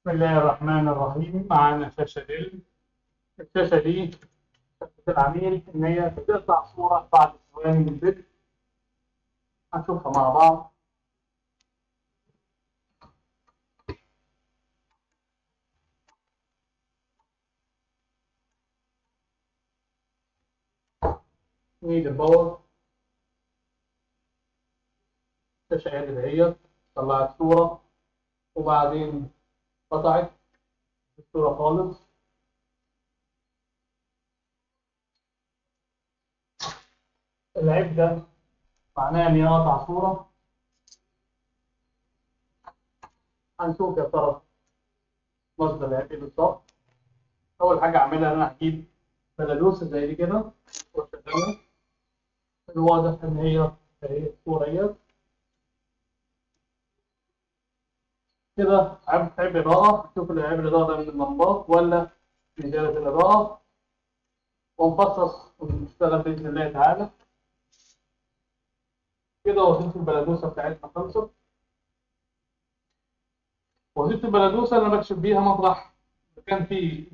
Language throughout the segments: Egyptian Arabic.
بسم الله الرحمن الرحيم معانا شاشة ديل الشاشة دي شاشة العميل إن هي بتقطع صورة بعد ثواني من الفيديو هنشوفها مع بعض نيد الباور الشاشة قاعدة هي طلعت صورة وبعدين قطعت الصورة خالص العيب ده معناه إن هي قطع صورة هنشوف يا ترى مصدر العيب ايه بالظبط أول حاجة أعملها إن أنا هجيب بلالوسة زي دي كده وأشغلها الواضح إن هي هي الصورة ديت كده عيب عيب إضاءة شوف العيب الإضاءة ده من اللمبات ولا من دائرة الإضاءة ونفصص ونشتغل بإذن الله تعالى كده وظيفة البلادوسة بتاعتنا خلصت وظيفة البلادوسة اللي أنا بكشف بيها مطرح كان فيه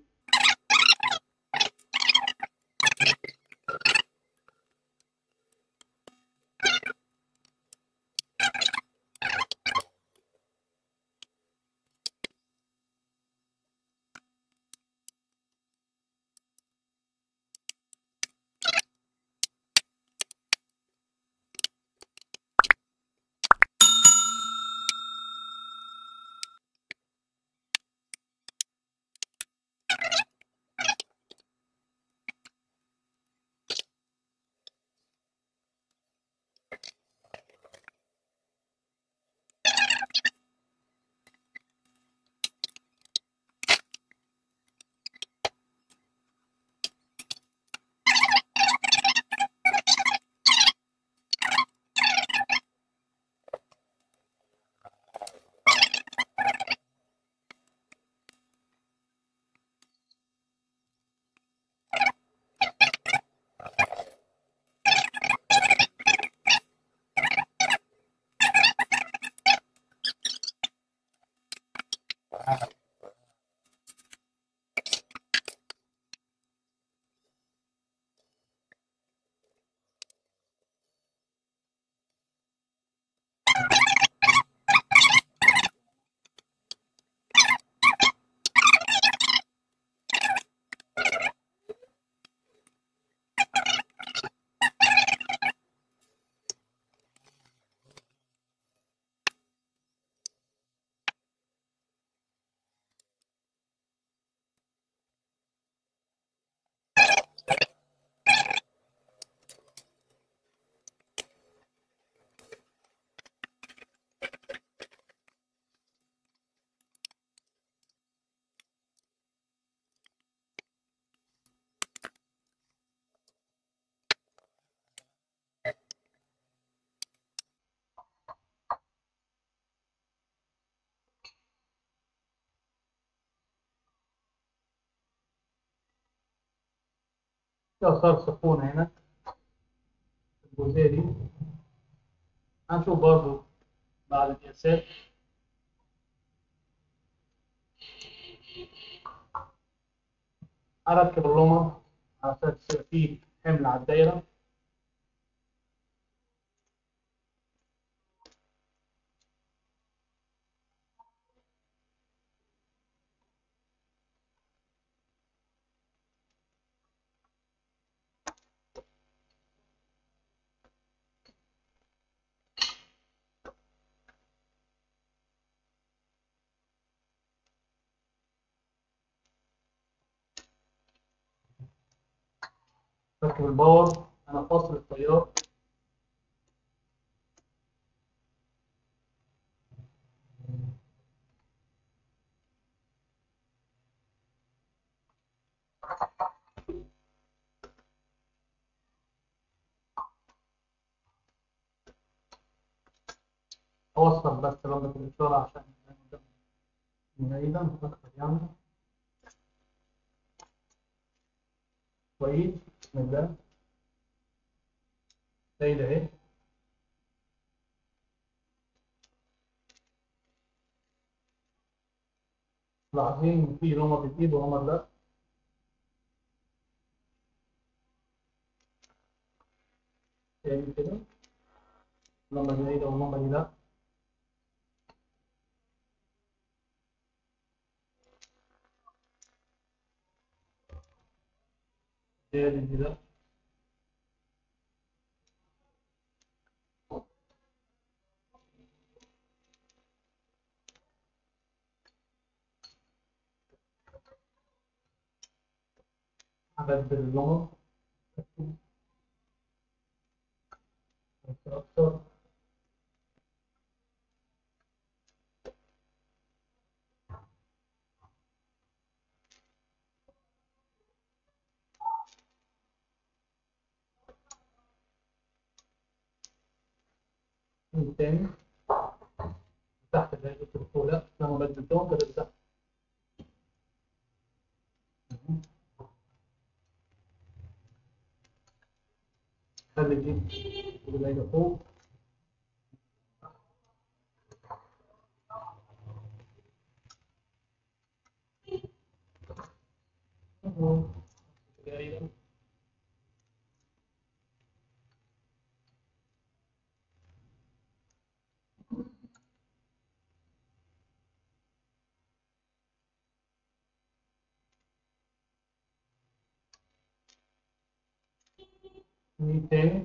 في آثار سخونة هنا الجزئية دي هنشوف برضو بعد القياسات هركب اللمر على أساس يبقى فيه حمل على الدايرة ركب الباور أنا فاصل التيار أوصل بس لمبة الإشارة عشان بعيدا مش أكتر يعني كويس بسم الله زي ده اهي ملاحظين في لومة بالإيد وهما لا تاني كده اللمبة دي بعيدة واللمبة دي لا تاني دي لا أبدل اللمبة أكتر من تاني تحت اللي هي الأولى لما بدلتهم كده تحت خلي دي اللي فوق أهو. تقريبا مين تاني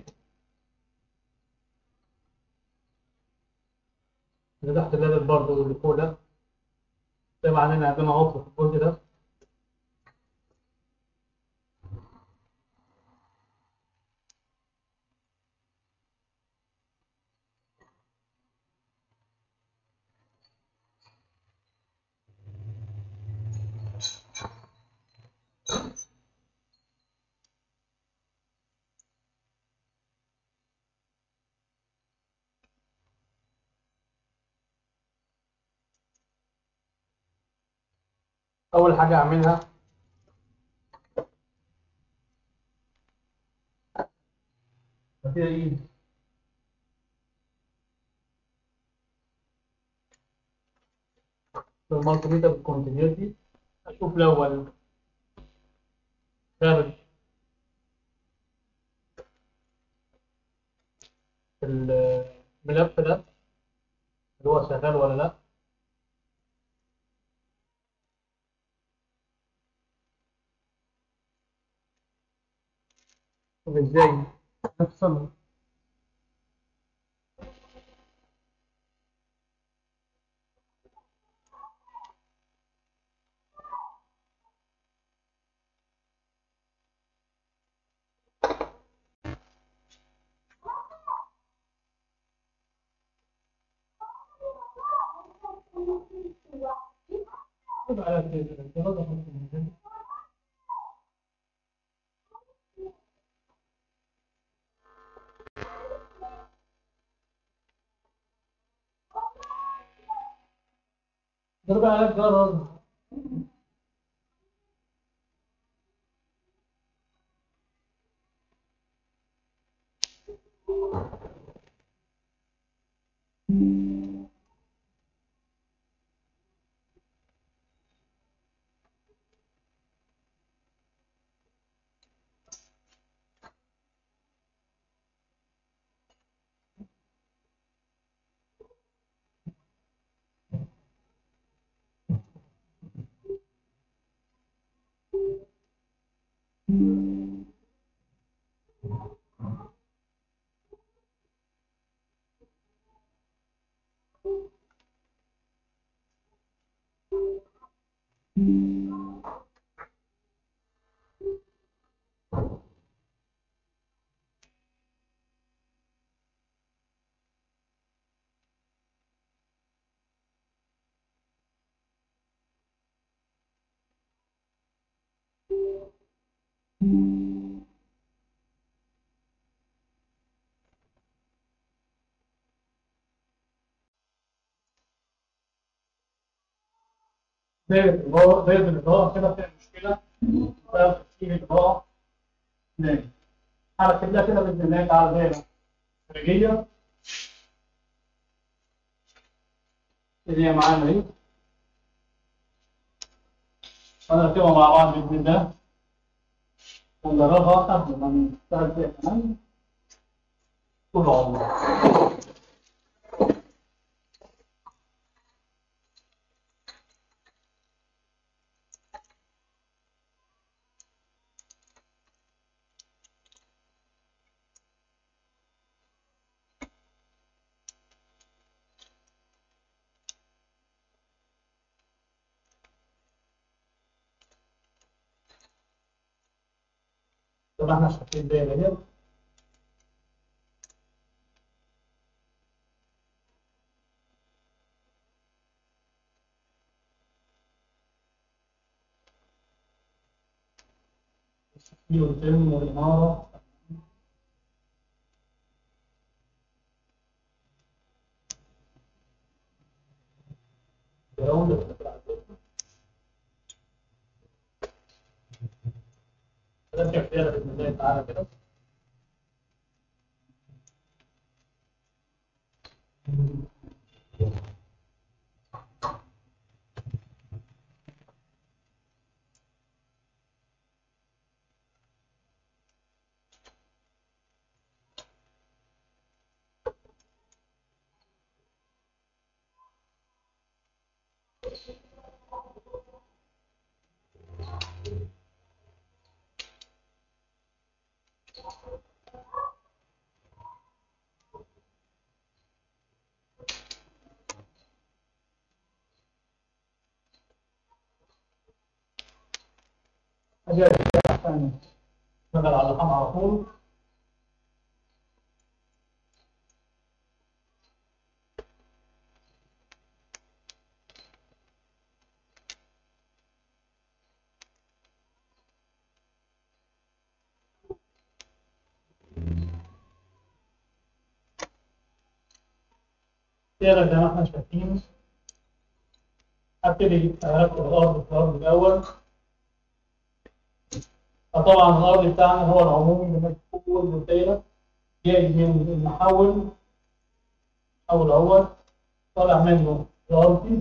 اللي تحت الليفل برضه واللي فوق ده طبعا هنا عندنا عطل في الجزء ده أول حاجة أعملها كده إيد بالمالتيميتر بالكونتينيوتي أشوف الأول خارج الملف ده اللي هو شغال ولا لأ طب ازاي نفصل خد على كده ضرب على الجرس دايرة الإضاءة دايرة الإضاءة كده فيها مشكلة بسبب تسكين الإضاءة نايم هركب لها كده بإذن الله تعالى دايرة خارجية اللي هي معانا اهي هنركبها مع بعض بإذن الله ونجربها قبل ما نشتغل فيها كمان طول عمرنا زي ما احنا شايفين دايرة اهي في والفيلم والإنارة جراوند نرجع فيها بإذن الله تعالى كده أجي عشان اشتغل على اللحام على طول كده زي ما احنا شايفين ابتدي اركب الارض في الارض الاول فطبعا الارض بتاعنا هو العمومي بنقول بالدايره جاي من المحول المحول اهو طالع منه الارضي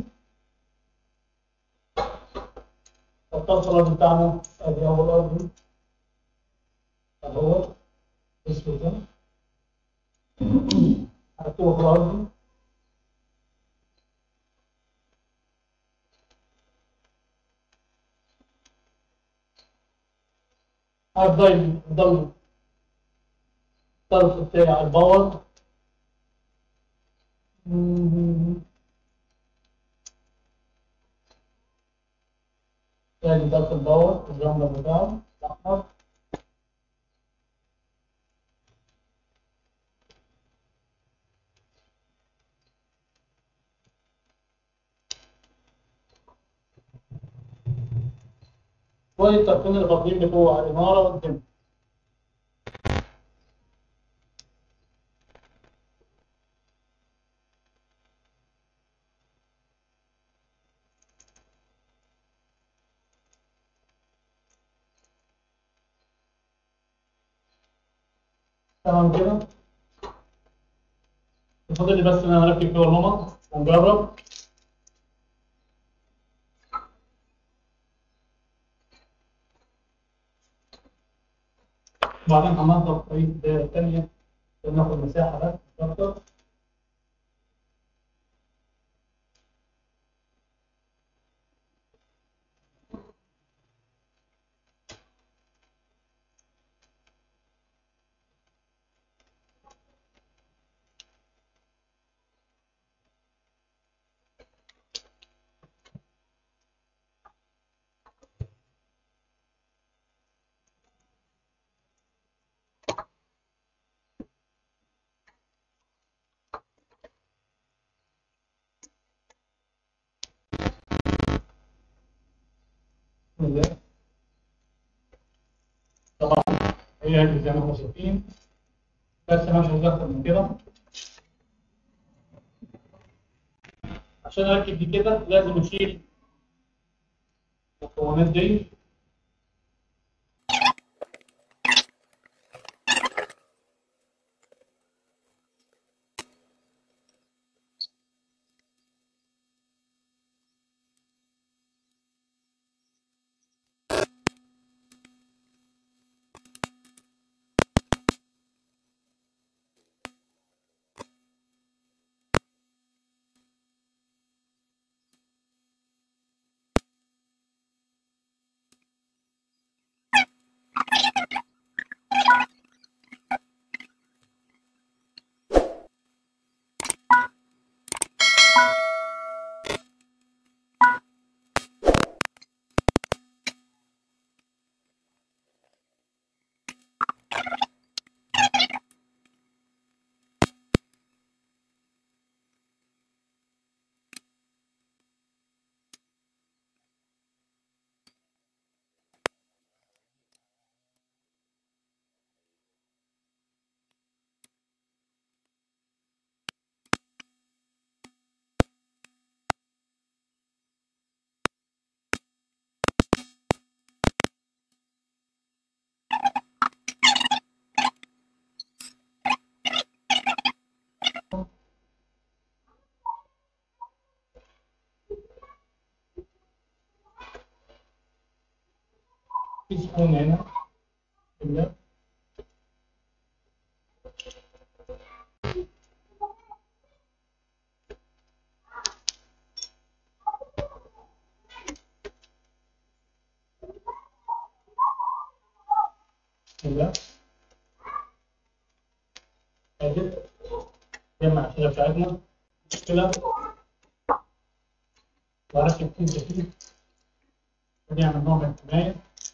الطرف الارضي بتاعنا ادي اول ارضي اهو اسمه ده هركبه في الارضي هتضيف ضل الطرف بتاع الباور ادي ضغط الباور الجملة بتاعه الأحمر والتقنين الفضلين بتوع الإمارة والدم تمام كده فاضل لي بس ان انا اركب فيه اللمط ونجرب بعدين هننظف طريقة الدائرة الثانية عشان ناخد مساحة بس مش أكتر بسم الله طبعا هي هذه زي ما احنا شايفين بس انا مش عايز اكتر من كده عشان اركب دي كده لازم اشيل المكونات دي في سكون هنا كده كده ادي جمع الحاجة بتاعتنا كده واركب فيه جديد ونعمل نوع من الحماية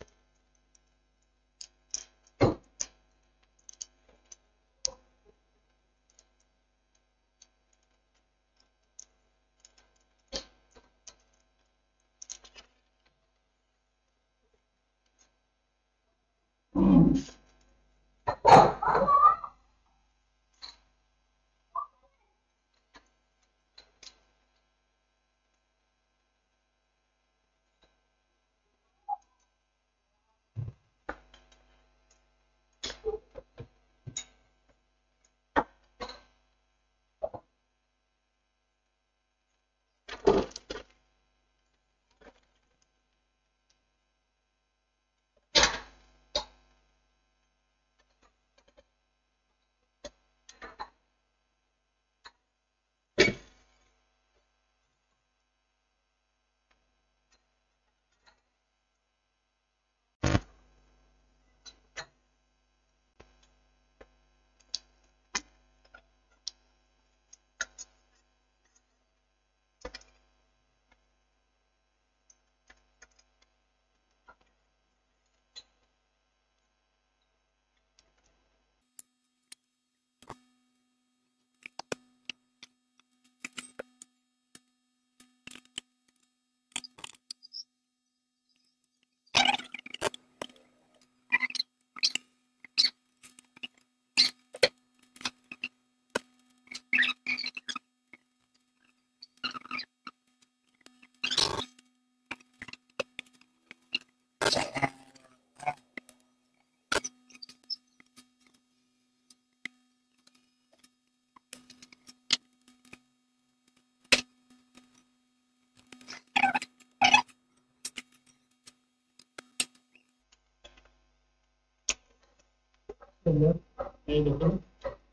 كده ايه ده كده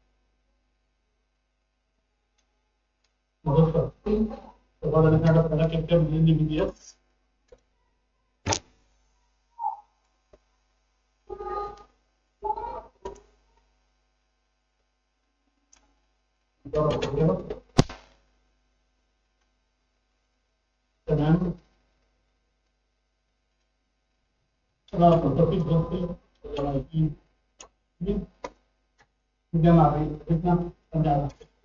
نضيف طبعا احنا بس هنركب كام من دي بي اس نجرب كده تمام خلاص التطبيق بسيط ولكن جمع بين الاثنين نرجع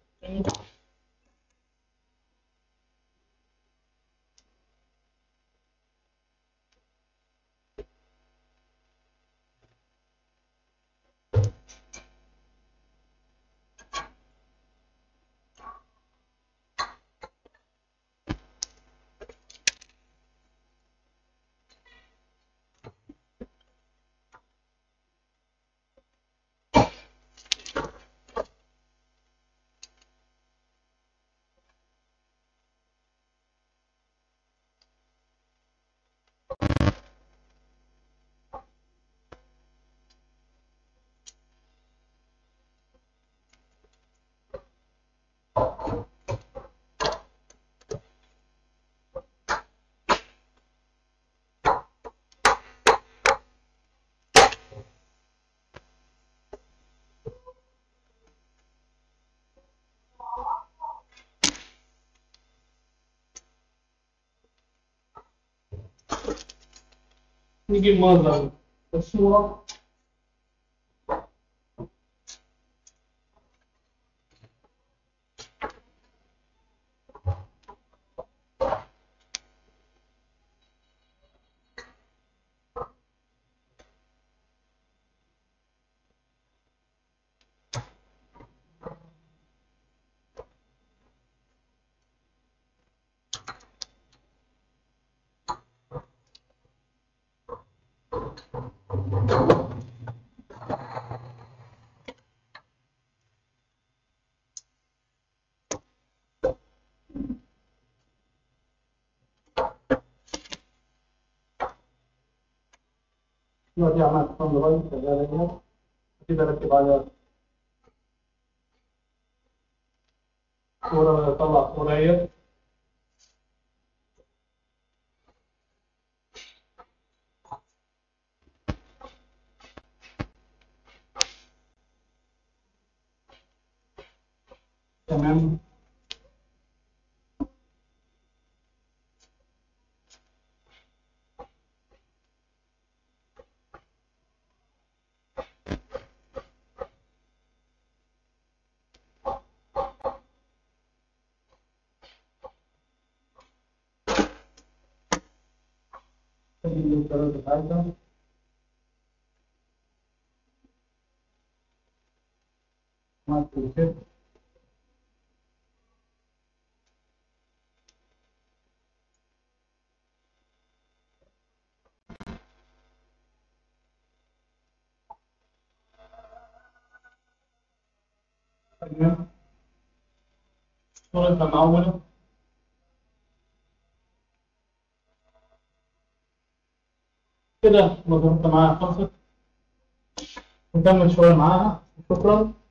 نيجي المنظر الصورة دلوقتي عملت فان رايت شغالة هنا كده اركب على صورة اطلع صورة اهي تمام تجيب الدرجة بتاعتها عملت ريسيت تمام صورة معولة كده مضغوطة معاها خلصت نكمل شوية معاها شكرا